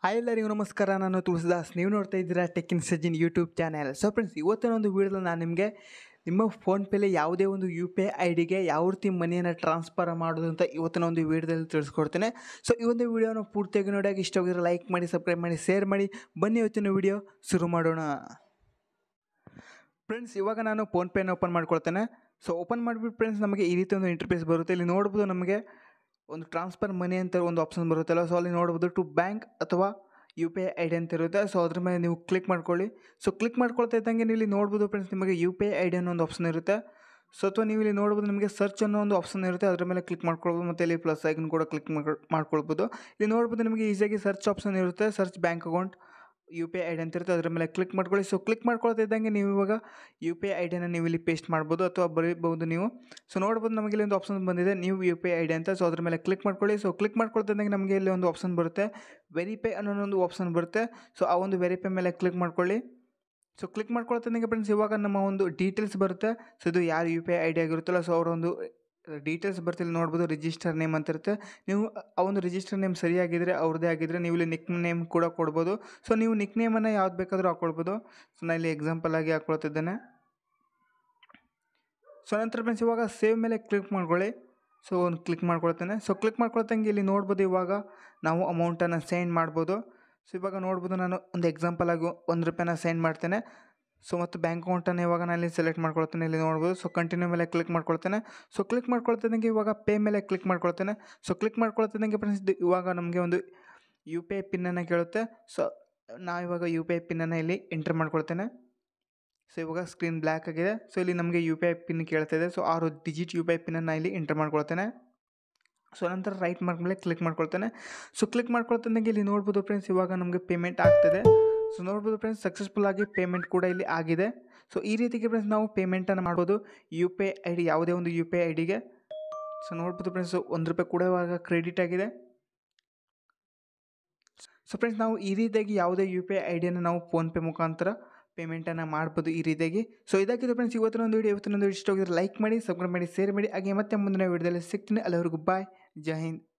hi ಎಲ್ಲರಿಗೂ ನಮಸ್ಕಾರ ನಾನು ತುಳಸಿದಾಸ್ ನೀವು ನೋಡ್ತಾ ಇದ್ದೀರಾ tech in Sajin YouTube channel so friends ಇವತ್ತಿನ ಒಂದು ವೀಡಿಯೋದಲ್ಲಿ ನಾನು ನಿಮಗೆ ನಿಮ್ಮ ಫೋನ್ಪೇಲಿ ಯಾವುದೇ ಒಂದು ಯು ಪಿ ಐ ಐ ಡಿಗೆ ಯಾವ ರೀತಿ ಮನಿಯನ್ನು ಟ್ರಾನ್ಸ್ಫರ್ ಮಾಡೋದು ಅಂತ ಇವತ್ತಿನ ಒಂದು ವೀಡಿಯೋದಲ್ಲಿ ತಿಳಿಸ್ಕೊಡ್ತೇನೆ ಸೊ ಈ ಒಂದು ವೀಡಿಯೋನ ಪೂರ್ತಿಯಾಗಿ ನೋಡಿಯಾಗ ಇಷ್ಟವಾಗಿದ್ರೆ ಲೈಕ್ ಮಾಡಿ ಸಬ್ಸ್ಕ್ರೈಬ್ ಮಾಡಿ ಶೇರ್ ಮಾಡಿ ಬನ್ನಿ ಇವತ್ತಿನ ವೀಡಿಯೋ ಶುರು ಮಾಡೋಣ ಫ್ರೆಂಡ್ಸ್ ಇವಾಗ ನಾನು ಫೋನ್ಪೇನ ಓಪನ್ ಮಾಡ್ಕೊಳ್ತೇನೆ ಸೊ ಓಪನ್ ಮಾಡಿಬಿಟ್ಟು ಫ್ರೆಂಡ್ಸ್ ನಮಗೆ ಈ ರೀತಿ ಒಂದು ಇಂಟರ್ಫೇಸ್ ಬರುತ್ತೆ ಇಲ್ಲಿ ನೋಡ್ಬೋದು ನಮಗೆ ಒಂದು ಟ್ರಾನ್ಸ್ಫರ್ ಮನಿ ಅಂತ ಒಂದು ಆಪ್ಷನ್ ಬರುತ್ತಲ್ಲ ಸೊ ಅಲ್ಲಿ ನೋಡ್ಬೋದು ಟು ಬ್ಯಾಂಕ್ ಅಥವಾ U P I I D ಅಂತ ಇರುತ್ತೆ ಸೊ ಅದ್ರ ಮೇಲೆ ನೀವು ಕ್ಲಿಕ್ ಮಾಡ್ಕೊಳ್ಳಿ ಸೊ ಕ್ಲಿಕ್ ಮಾಡ್ಕೊಳ್ತಾ ಇದ್ದಂಗೆ ನೀವು ಇಲ್ಲಿ ನೋಡ್ಬೋದು ಫ್ರೆಂಡ್ಸ್ ನಿಮಗೆ U P I I D ಅನ್ನೋ ಒಂದು ಆಪ್ಷನ್ ಇರುತ್ತೆ ಸೊ ಅಥವಾ ನೀವು ಇಲ್ಲಿ ನೋಡ್ಬೋದು ನಿಮಗೆ ಸರ್ಚ್ ಅನ್ನೋ ಒಂದು ಆಪ್ಷನ್ ಇರುತ್ತೆ ಅದ್ರ ಮೇಲೆ ಕ್ಲಿಕ್ ಮಾಡ್ಕೊಳ್ಬೋದು ಮತ್ತು ಇಲ್ಲಿ ಪ್ಲಸ್ ಐಕನ್ ಕೂಡ ಕ್ಲಿಕ್ ಮಾಡ್ಕೊಳ್ಬೋದು ಇಲ್ಲಿ ನೋಡ್ಬೋದು ನಿಮಗೆ ಈಸಿಯಾಗಿ ಸರ್ಚ್ ಆಪ್ಷನ್ ಇರುತ್ತೆ search bank account U P I I D ಅಂತ ಇರುತ್ತೆ ಅದ್ರ ಮೇಲೆ ಕ್ಲಿಕ್ ಮಾಡ್ಕೊಳ್ಳಿ ಸೊ ಕ್ಲಿಕ್ ಮಾಡ್ಕೊಳ್ತಾ ಇದ್ದಂಗೆ ನೀವು ಇವಾಗ ಯು ಪಿ ಐ ಐ ಡಿನ ನೀವು ಇಲ್ಲಿ ಪೇಸ್ಟ್ ಮಾಡ್ಬೋದು ಅಥವಾ ಬರೀಬಹುದು ನೀವು ಸೊ ನೋಡ್ಬೋದು ನಮಗೆ ಇಲ್ಲಿ ಒಂದು ಆಪ್ಷನ್ ಬಂದಿದೆ ನೀವು U P I I D ಅಂತ ಸೊ ಅದ್ರ ಮೇಲೆ ಕ್ಲಿಕ್ ಮಾಡ್ಕೊಳ್ಳಿ ಸೊ ಕ್ಲಿಕ್ ಮಾಡ್ಕೊಳ್ತಾ ಇದ್ದಂಗೆ ನಮಗೆ ಇಲ್ಲಿ ಒಂದು ಆಪ್ಷನ್ ಬರುತ್ತೆ ವೆರಿಫೈ ಅನ್ನೋ ಒಂದು ಆಪ್ಷನ್ ಬರುತ್ತೆ ಸೊ ಆ ಒಂದು ವೆರಿಫೈ ಮೇಲೆ ಕ್ಲಿಕ್ ಮಾಡ್ಕೊಳ್ಳಿ ಸೊ ಕ್ಲಿಕ್ ಮಾಡ್ಕೊಳ್ತಾ ಫ್ರೆಂಡ್ಸ್ ಇವಾಗ ನಮ್ಮ ಒಂದು ಡೀಟೇಲ್ಸ್ ಬರುತ್ತೆ ಸೊ ಇದು ಯಾರು U P I I D ಆಗಿರುತ್ತಲ್ಲ ಸೊ ಅವರ ಒಂದು ಡೀಟೇಲ್ಸ್ ಬರ್ತಿಲ್ಲ ನೋಡ್ಬೋದು ರಿಜಿಸ್ಟರ್ ನೇಮ್ ಅಂತ ಇರುತ್ತೆ ನೀವು ಆ ಒಂದು ರಿಜಿಸ್ಟರ್ ನೇಮ್ ಸರಿಯಾಗಿದ್ದರೆ ಅವ್ರದ್ದೇ ಆಗಿದ್ದರೆ ನೀವು ಇಲ್ಲಿ ನಿಕ್ ನೇಮ್ ಕೂಡ ಕೊಡ್ಬೋದು ಸೊ ನೀವು ನಿಕ್ ನೇಮನ್ನು ಯಾವ್ದು ಬೇಕಾದರೂ ಹಾಕ್ಕೊಳ್ಬೋದು ಸೊ ನಾನು ಇಲ್ಲಿ ಎಕ್ಸಾಂಪಲ್ ಆಗಿ ಹಾಕ್ಕೊಳ್ತಿದ್ದೇನೆ ಸೊ ನಂತರ ಫ್ರೆಂಡ್ಸ್ ಇವಾಗ ಸೇವ್ ಮೇಲೆ ಕ್ಲಿಕ್ ಮಾಡ್ಕೊಳ್ಳಿ ಸೊ ಒಂದು ಕ್ಲಿಕ್ ಮಾಡ್ಕೊಳ್ತೇನೆ ಸೊ ಕ್ಲಿಕ್ ಮಾಡ್ಕೊಳ್ತಂಗೆ ಇಲ್ಲಿ ನೋಡ್ಬೋದು ಇವಾಗ ನಾವು ಅಮೌಂಟನ್ನು ಸೆಂಡ್ ಮಾಡ್ಬೋದು ಸೊ ಇವಾಗ ನೋಡ್ಬೋದು ನಾನು ಒಂದು ಎಕ್ಸಾಂಪಲ್ ಆಗಿ ಒಂದು ರೂಪಾಯಿನ ಸೆಂಡ್ ಮಾಡ್ತೇನೆ ಸೊ ಮತ್ತು ಬ್ಯಾಂಕ್ ಅಕೌಂಟನ್ನು ಇವಾಗ ನಾನು ಇಲ್ಲಿ ಸೆಲೆಕ್ಟ್ ಮಾಡ್ಕೊಳ್ತೇನೆ ಇಲ್ಲಿ ನೋಡ್ಬೋದು ಸೊ ಕಂಟಿನ್ಯೂ ಮೇಲೆ ಕ್ಲಿಕ್ ಮಾಡ್ಕೊಳ್ತೇನೆ ಸೊ ಕ್ಲಿಕ್ ಮಾಡ್ಕೊಳ್ತಿದ್ದಂಗೆ ಇವಾಗ ಪೇ ಮೇಲೆ ಕ್ಲಿಕ್ ಮಾಡ್ಕೊಳ್ತೇನೆ ಸೊ ಕ್ಲಿಕ್ ಮಾಡ್ಕೊಳ್ತಿದ್ದಂಗೆ ಫ್ರೆಂಡ್ಸ್ ಇವಾಗ ನಮಗೆ ಒಂದು ಯು ಪಿ ಐ ಪಿನ್ನನ್ನು ಕೇಳುತ್ತೆ ಸೊ ನಾವು ಇವಾಗ ಯು ಪಿ ಐ ಪಿನ್ನನ್ನು ಇಲ್ಲಿ ಎಂಟ್ರ್ ಮಾಡ್ಕೊಳ್ತೇನೆ ಸೊ ಇವಾಗ ಸ್ಕ್ರೀನ್ ಬ್ಲ್ಯಾಕ್ ಆಗಿದೆ ಸೊ ಇಲ್ಲಿ ನಮಗೆ ಯು ಪಿ ಐ ಪಿನ್ ಕೇಳ್ತಾ ಇದೆ ಸೊ ಆರು ಡಿಜಿಟ್ ಯು ಪಿ ಐ ಪಿನ್ನನ್ನು ಇಲ್ಲಿ ಎಂಟ್ರ್ ಮಾಡ್ಕೊಳ್ತೇನೆ ಸೊ ನಂತರ ರೈಟ್ ಮಾರ್ಕ್ ಮೇಲೆ ಕ್ಲಿಕ್ ಮಾಡ್ಕೊಳ್ತೇನೆ ಸೊ ಕ್ಲಿಕ್ ಮಾಡ್ಕೊಳ್ತಂದಂಗೆ ಇಲ್ಲಿ ನೋಡ್ಬೋದು ಫ್ರೆಂಡ್ಸ್ ಇವಾಗ ನಮಗೆ ಪೇಮೆಂಟ್ ಆಗ್ತದೆ ಸೊ ನೋಡ್ಬೋದು ಫ್ರೆಂಡ್ಸ್ ಸಕ್ಸಸ್ಫುಲ್ ಆಗಿ ಪೇಮೆಂಟ್ ಕೂಡ ಇಲ್ಲಿ ಆಗಿದೆ ಸೊ ಈ ರೀತಿಗೆ ಫ್ರೆಂಡ್ಸ್ ನಾವು ಪೇಮೆಂಟನ್ನು ಮಾಡ್ಬೋದು U P I I D ಯಾವುದೇ ಒಂದು ಯು ಪಿ ಐ ಐ ಡಿಗೆ ಸೊ ನೋಡ್ಬೋದು ಫ್ರೆಂಡ್ಸ್ ಒಂದು ರೂಪಾಯಿ ಕೂಡ ಇವಾಗ ಕ್ರೆಡಿಟ್ ಆಗಿದೆ ಸೊ ಫ್ರೆಂಡ್ಸ್ ನಾವು ಈ ರೀತಿಯಾಗಿ ಯಾವುದೇ ಯು ಪಿ ಐ ಐ ಡಿಯನ್ನು ನಾವು ಫೋನ್ಪೇ ಮುಖಾಂತರ ಪೇಮೆಂಟನ್ನು ಮಾಡ್ಬೋದು ಈ ರೀತಿಯಾಗಿ ಸೊ ಇದಾಗಿದೆ ಫ್ರೆಂಡ್ಸ್ ಇವತ್ತಿನ ಒಂದು ವಿಡಿಯೋ ಇವತ್ತಿನ ಒಂದು ಇಷ್ಟ ಹೋಗಿದ್ರೆ ಲೈಕ್ ಮಾಡಿ ಸಬ್ಸ್ಕ್ರೈಬ್ ಮಾಡಿ ಶೇರ್ ಮಾಡಿ ಹಾಗೆ ಮತ್ತೆ ಮುಂದಿನ ವಿಡಿಯೋದಲ್ಲಿ ಸಿಗ್ತೀನಿ ಅಲ್ಲಿವರೆಗೂ ಬಾಯ್ ಜೈ ಹಿಂದ್